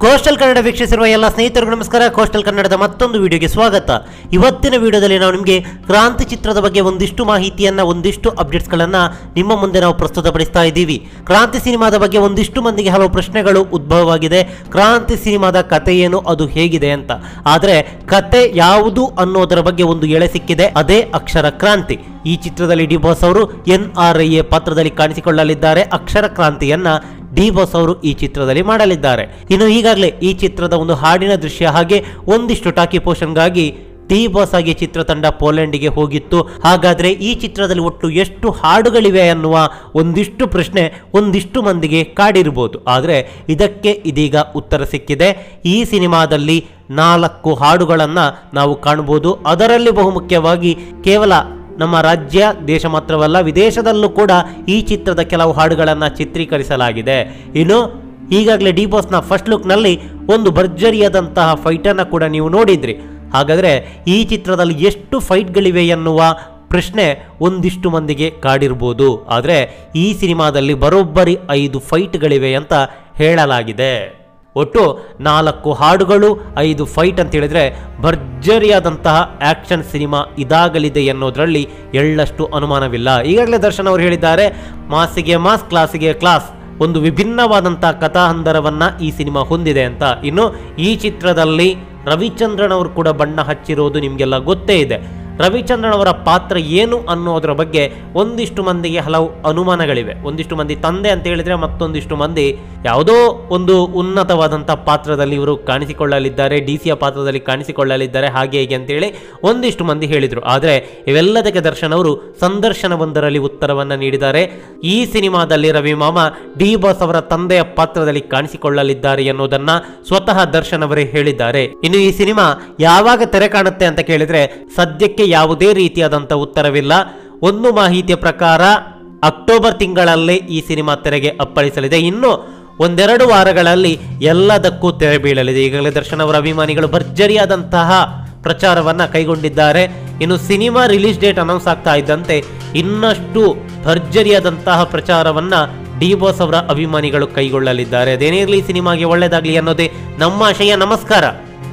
coastal Kannada ವೀಕ್ಷಿಸಿರುವ ಎಲ್ಲ ಸ್ನೇಹಿತರಿಗೂ ನಮಸ್ಕಾರ ಕೋಸ್ಟಲ್ ಕನ್ನಡದ ಮತ್ತೊಂದು ವಿಡಿಯೋಗೆ ಸ್ವಾಗತ ಇವತ್ತಿನ ವಿಡಿಯೋದಲ್ಲಿ ನಾವು ನಿಮಗೆ ಕ್ರಾಂತಿ ಚಿತ್ರದ ಬಗ್ಗೆ ಒಂದಿಷ್ಟು ಮಾಹಿತಿಯನ್ನ ಒಂದಿಷ್ಟು ಅಪ್ಡೇಟ್ಸ್ಗಳನ್ನ ನಿಮ್ಮ ಮುಂದೆ ನಾವು ಪ್ರಸ್ತುತಪಡಿಸ್ತಾ ಇದ್ದೀವಿ ಕ್ರಾಂತಿ ಸಿನಿಮಾದ ಬಗ್ಗೆ ಒಂದಿಷ್ಟು ಮಂದಿಗೆ ಹಲವು ಪ್ರಶ್ನೆಗಳು ಉದ್ಭವವಾಗಿದೆ ಕ್ರಾಂತಿ ಸಿನಿಮಾದ ಕತೆ ಏನು ಅದು ಹೇಗಿದೆ ಅಂತ ಆದರೆ ಕತೆ ಯಾವುದು ಅನ್ನೋದರ ಬಗ್ಗೆ ಒಂದು ಎಳೆ ಸಿಕ್ಕಿದೆ ಅದೇ ಅಕ್ಷರ ಕ್ರಾಂತಿ ಈ ಚಿತ್ರದಲ್ಲಿ ಡಿ ಬಾಸ್ ಅವರು ಎನ್ ಆರ್ ಐ ಎ ಪಾತ್ರದಲ್ಲಿ ಕಾಣಿಸಿಕೊಳ್ಳಲಿದ್ದಾರೆ ಅಕ್ಷರ ಕ್ರಾಂತಿಯನ್ನ ಡಿ ಬಾಸ್ ಅವರು ಈ ಚಿತ್ರದಲ್ಲಿ ಮಾಡಲಿದ್ದಾರೆ ಇನ್ನು ಈಗಾಗಲೇ ಈ ಚಿತ್ರದ ಒಂದು ಹಾಡಿನ ದೃಶ್ಯ ಹಾಗೆ ಒಂದಿಷ್ಟು ಟಾಕಿ ಪೋಷನ್ಗಾಗಿ ಡಿ ಬಾಸ್ ಆಗಿ ಚಿತ್ರತಂಡ ಪೋಲೆಂಡ್ಗೆ ಹೋಗಿತ್ತು ಹಾಗಾದ್ರೆ ಈ ಚಿತ್ರದಲ್ಲಿ ಒಟ್ಟು ಎಷ್ಟು ಹಾಡುಗಳಿವೆ ಅನ್ನುವ ಒಂದಿಷ್ಟು ಪ್ರಶ್ನೆ ಒಂದಿಷ್ಟು ಮಂದಿಗೆ ಕಾಡಿರ್ಬೋದು ಆದರೆ ಇದಕ್ಕೆ ಇದೀಗ ಉತ್ತರ ಸಿಕ್ಕಿದೆ ಈ ಸಿನಿಮಾದಲ್ಲಿ ನಾಲ್ಕು ಹಾಡುಗಳನ್ನು ನಾವು ಕಾಣಬಹುದು ಅದರಲ್ಲಿ ಬಹುಮುಖ್ಯವಾಗಿ ಕೇವಲ ನಮ್ಮ ರಾಜ್ಯ ದೇಶ ಮಾತ್ರವಲ್ಲ ವಿದೇಶದಲ್ಲೂ ಕೂಡ ಈ ಚಿತ್ರದ ಕೆಲವು ಹಾಡುಗಳನ್ನು ಚಿತ್ರೀಕರಿಸಲಾಗಿದೆ ಇನ್ನು ಈಗಾಗಲೇ ಡಿ ಬಾಸ್ನ ಫಸ್ಟ್ ಲುಕ್ನಲ್ಲಿ ಒಂದು ಭರ್ಜರಿಯಾದಂತಹ ಫೈಟನ್ನು ಕೂಡ ನೀವು ನೋಡಿದ್ರಿ ಹಾಗಾದರೆ ಈ ಚಿತ್ರದಲ್ಲಿ ಎಷ್ಟು ಫೈಟ್ಗಳಿವೆ ಎನ್ನುವ ಪ್ರಶ್ನೆ ಒಂದಿಷ್ಟು ಮಂದಿಗೆ ಕಾಡಿರ್ಬೋದು ಆದರೆ ಈ ಸಿನಿಮಾದಲ್ಲಿ ಬರೋಬ್ಬರಿ ಐದು ಫೈಟ್ಗಳಿವೆ ಅಂತ ಹೇಳಲಾಗಿದೆ ಒಟ್ಟು ನಾಲ್ಕು ಹಾಡುಗಳು ಐದು ಫೈಟ್ ಅಂತ ಹೇಳಿದ್ರೆ ಭರ್ಜರಿಯಾದಂತಹ ಆಕ್ಷನ್ ಸಿನಿಮಾ ಇದಾಗಲಿದೆ ಎನ್ನುವುದರಲ್ಲಿ ಎಳ್ಳಷ್ಟು ಅನುಮಾನವಿಲ್ಲ ಈಗಾಗಲೇ ದರ್ಶನ್ ಅವರು ಹೇಳಿದ್ದಾರೆ ಮಾಸಿಗೆ ಮಾಸ್ ಕ್ಲಾಸಿಗೆ ಕ್ಲಾಸ್ ಒಂದು ವಿಭಿನ್ನವಾದಂತಹ ಕಥಾಹಂದರವನ್ನ ಈ ಸಿನಿಮಾ ಹೊಂದಿದೆ ಅಂತ ಇನ್ನು ಈ ಚಿತ್ರದಲ್ಲಿ ರವಿಚಂದ್ರನ್ ಅವರು ಕೂಡ ಬಣ್ಣ ಹಚ್ಚಿರೋದು ನಿಮಗೆಲ್ಲ ಗೊತ್ತೇ ಇದೆ ರವಿಚಂದ್ರನ್ ಅವರ ಪಾತ್ರ ಏನು ಅನ್ನೋದರ ಬಗ್ಗೆ ಒಂದಿಷ್ಟು ಮಂದಿಗೆ ಹಲವು ಅನುಮಾನಗಳಿವೆ ಒಂದಿಷ್ಟು ಮಂದಿ ತಂದೆ ಅಂತ ಹೇಳಿದ್ರೆ ಮತ್ತೊಂದಿಷ್ಟು ಮಂದಿ ಯಾವುದೋ ಒಂದು ಉನ್ನತವಾದಂಥ ಪಾತ್ರದಲ್ಲಿ ಇವರು ಕಾಣಿಸಿಕೊಳ್ಳಲಿದ್ದಾರೆ ಡಿ ಸಿಯ ಪಾತ್ರದಲ್ಲಿ ಕಾಣಿಸಿಕೊಳ್ಳಲಿದ್ದಾರೆ ಹಾಗೆ ಹೀಗೆ ಅಂತೇಳಿ ಒಂದಿಷ್ಟು ಮಂದಿ ಹೇಳಿದರು ಆದರೆ ಇವೆಲ್ಲದಕ್ಕೆ ದರ್ಶನ್ ಅವರು ಸಂದರ್ಶನವೊಂದರಲ್ಲಿ ಉತ್ತರವನ್ನು ನೀಡಿದ್ದಾರೆ ಈ ಸಿನಿಮಾದಲ್ಲಿ ರವಿ ಮಾಮ ಡಿ ಬಾಸ್ ಅವರ ತಂದೆಯ ಪಾತ್ರದಲ್ಲಿ ಕಾಣಿಸಿಕೊಳ್ಳಲಿದ್ದಾರೆ ಎನ್ನುವುದನ್ನ ಸ್ವತಃ ದರ್ಶನ್ ಅವರೇ ಹೇಳಿದ್ದಾರೆ ಇನ್ನು ಈ ಸಿನಿಮಾ ಯಾವಾಗ ತೆರೆ ಕಾಣುತ್ತೆ ಅಂತ ಕೇಳಿದ್ರೆ ಸದ್ಯಕ್ಕೆ ಯಾವುದೇ ರೀತಿಯಾದಂಥ ಉತ್ತರವಿಲ್ಲ ಒಂದು ಮಾಹಿತಿಯ ಪ್ರಕಾರ ಅಕ್ಟೋಬರ್ ತಿಂಗಳಲ್ಲೇ ಈ ಸಿನಿಮಾ ತೆರೆಗೆ ಅಪ್ಪಳಿಸಲಿದೆ ಇನ್ನು ಒಂದೆರಡು ವಾರಗಳಲ್ಲಿ ಎಲ್ಲದಕ್ಕೂ ತೆರೆ ಬೀಳಲಿದೆ ಈಗಾಗಲೇ ದರ್ಶನ್ ಅವರ ಅಭಿಮಾನಿಗಳು ಭರ್ಜರಿಯಾದಂತಹ ಪ್ರಚಾರವನ್ನ ಕೈಗೊಂಡಿದ್ದಾರೆ ಇನ್ನು ಸಿನಿಮಾ ರಿಲೀಸ್ ಡೇಟ್ ಅನೌನ್ಸ್ ಆಗ್ತಾ ಇದ್ದಂತೆ ಇನ್ನಷ್ಟು ಭರ್ಜರಿಯಾದಂತಹ ಪ್ರಚಾರವನ್ನ ಡಿ ಬಾಸ್ ಅವರ ಅಭಿಮಾನಿಗಳು ಕೈಗೊಳ್ಳಲಿದ್ದಾರೆ ಅದೇನಿರಲಿ ಸಿನಿಮಾಗೆ ಒಳ್ಳೆಯದಾಗಲಿ ಅನ್ನೋದೇ ನಮ್ಮ ಆಶಯ ನಮಸ್ಕಾರ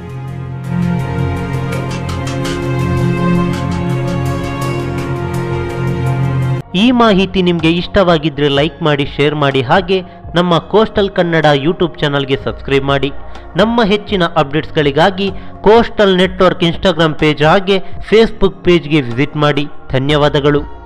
ಈ ಮಾಹಿತಿ ನಿಮಗೆ ಇಷ್ಟವಾಗಿದ್ದರೆ ಲೈಕ್ ಮಾಡಿ ಶೇರ್ ಮಾಡಿ ಹಾಗೆ ನಮ್ಮ ಕೋಸ್ಟಲ್ ಕನ್ನಡ ಯೂಟ್ಯೂಬ್ ಚಾನಲ್ಗೆ ಸಬ್ಸ್ಕ್ರೈಬ್ ಮಾಡಿ ನಮ್ಮ ಹೆಚ್ಚಿನ ಅಪ್ಡೇಟ್ಸ್ಗಳಿಗಾಗಿ ಕೋಸ್ಟಲ್ ನೆಟ್ವರ್ಕ್ ಇನ್ಸ್ಟಾಗ್ರಾಮ್ ಪೇಜ್ ಹಾಗೆ ಫೇಸ್ಬುಕ್ ಪೇಜ್ಗೆ ವಿಸಿಟ್ ಮಾಡಿ ಧನ್ಯವಾದಗಳು